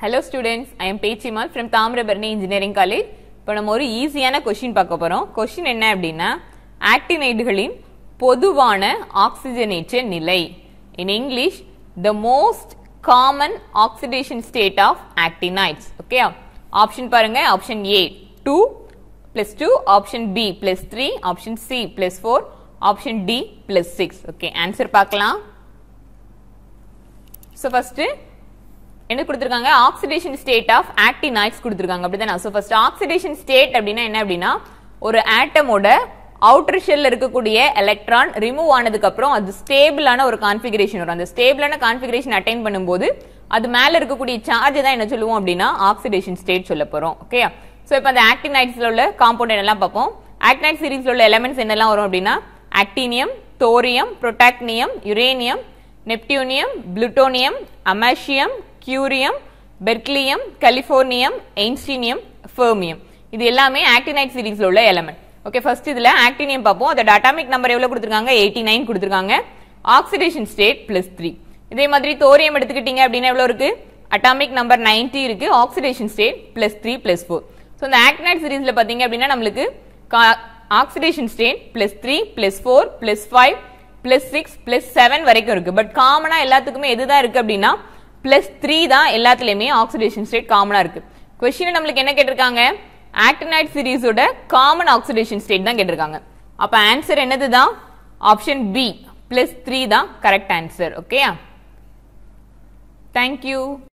hello students I am Pechimal from Thamirabarani engineering college இப்போ நம்ம ஒரு ஈஸியான கொஷின் பார்க்க போகிறோம் கொஷின் என்ன அப்படின்னா ஆக்டினைடுகளின் பொதுவான ஆக்சிஜனேற்ற நிலை in English the most common oxidation state of ஆக்டினைட்ஸ் ஓகே ஆப்ஷன் பாருங்க option A two plus two option B plus three option C plus four option D plus six okay answer பார்க்கலாம் ஸோ ஃபர்ஸ்ட் என்ன கொடுத்துருக்காங்க oxidation state of actinides கொடுத்துருக்காங்க அப்படிதானே so first oxidation state அப்படின்னா என்ன அப்படின்னா ஒரு ஆட்டமோட அவுட்டர் ஷெல்ல இருக்கக்கூடிய எலக்ட்ரான் ரிமூவ் ஆனதுக்கு அப்புறம் அது ஸ்டேபிளான ஒரு கான்ஃபிகரேஷன் வரும் அந்த ஸ்டேபிளான கான்ஃபிகரேஷன் அட்டைன் பண்ணும்போது அது மேல இருக்கக்கூடிய சார்ஜ் தான் என்ன சொல்லுவோம் அப்படின்னா ஆக்சிடேஷன் ஸ்டேட் சொல்ல போறோம் ஓகே ஸோ இப்போ அந்த ஆக்டினைட்ஸ்ல உள்ள காம்பவுண்ட் எல்லாம் பார்ப்போம் ஆக்டினைட் சீரீஸ்ல உள்ள எலமெண்ட்ஸ் என்னெல்லாம் வரும் அப்படின்னா actinium thorium protactinium uranium neptunium plutonium americium curium berkelium californium einsteinium fermium இது எல்லாமே ஆக்டினைட் சீரீஸ்ல உள்ள எலமெண்ட் ஓகே ஃபர்ஸ்ட் இதுல ஆக்டினியம் பார்ப்போம் அதோட அட்டாமிக் நம்பர் எவ்வளவு கொடுத்துருக்காங்க எயிட்டி நைன் கொடுத்துருக்காங்க ஆக்சிடேஷன் ஸ்டேட் பிளஸ் த்ரீ இதே மாதிரி தோரியம் எடுத்துக்கிட்டீங்க அப்படின்னா எவ்வளவு இருக்கு அட்டாமிக் நம்பர் நைன்டி இருக்கு oxidation state plus three plus four so இந்த ஆக்டினைட் சீரீஸ்ல பாத்தீங்க அப்படின்னா நம்மளுக்கு oxidation state plus three plus four plus five plus six plus seven வரைக்கும் இருக்கு பட் காமனா எல்லாத்துக்குமே எதுதான் இருக்கு அப்படின்னா பிளஸ் த்ரீ தான் எல்லாத்துலயுமே ஆக்சிடேஷன் ஸ்டேட் காமனா இருக்கு கொஸ்டின் நம்மளுக்கு என்ன கேட்டிருக்காங்க ஆக்டினைட் சீரீஸோட காமன் ஆக்சிடேஷன் ஸ்டேட் தான் கேட்டிருக்காங்க அப்ப ஆன்சர் என்னதுதான் ஆப்ஷன் பி பிளஸ் த்ரீ தான் கரெக்ட் ஆன்சர் ஓகே தேங்க்யூ